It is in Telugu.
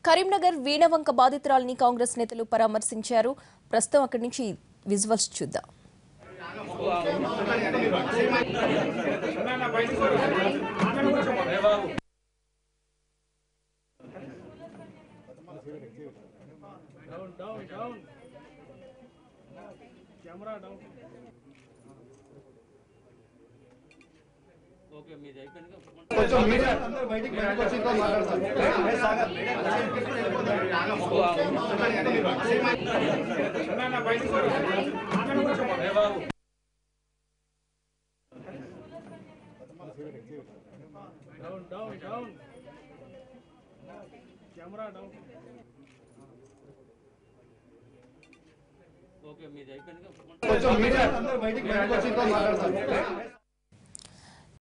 కరీంనగర్ వీణవంక బాధితురాలిని కాంగ్రెస్ నేతలు పరామర్శించారు ప్రస్తుతం అక్కడి నుంచి విజువల్స్ చూద్దాం కొంచెం మీడియా అందరూ బయటికి బయటకు వచ్చి ఇంకా మాట్లాడతారు కొంచెం మీడియా అందరూ బయటికి బయటకు వచ్చి ఇంకా మాట్లాడతారు